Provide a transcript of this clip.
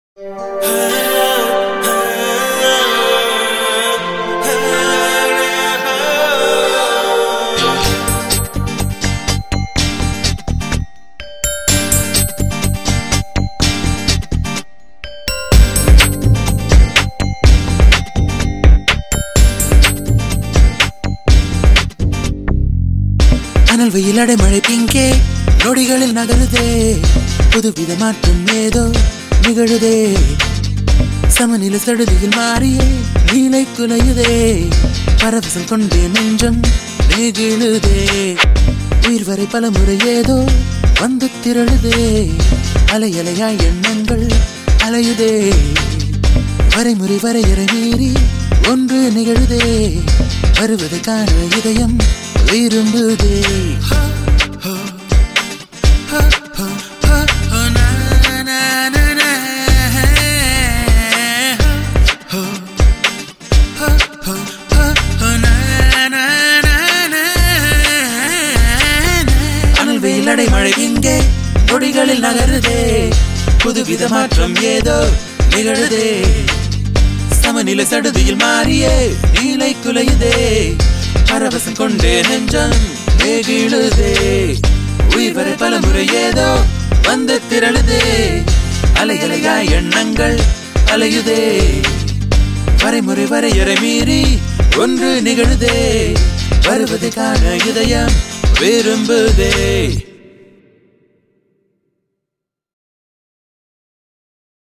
அனல் வெயிலடை மழை பிங்கே நொடிகளில் நகருதே புதுவித மாற்றம் ஏதோ நிகழுதே சமநில சடுதியில் மாறியே நீலை குலையுதே பரவசம் கொண்டே நெஞ்சம் நெகிழுதே உயிர் வரை பல முறை ஏதோ வந்து திரழுதே அலை அலையாய் எண்ணங்கள் அலையுதே வரைமுறை வரையறை மீறி ஒன்று நிகழுதே வருவதை காண இதயம் விரும்புதே அனல் வெயிலடை மழை இங்கே நொடிகளில் நகருதே புதுவித மாற்றம் ஏதோ நிகழுதே சமநிலை சடுதியில் மாறியே நீலை குலையுதே பரவசம் கொண்டே நெஞ்சம் நெகிழுதே உயிர் வரை பல முறை ஏதோ வந்து திரளுதே அலைகளையாய் எண்ணங்கள் அலையுதே வரைமுறை வரையறை மீறி ஒன்று நிகழுதே வருவது காண இதயம் விரும்புதே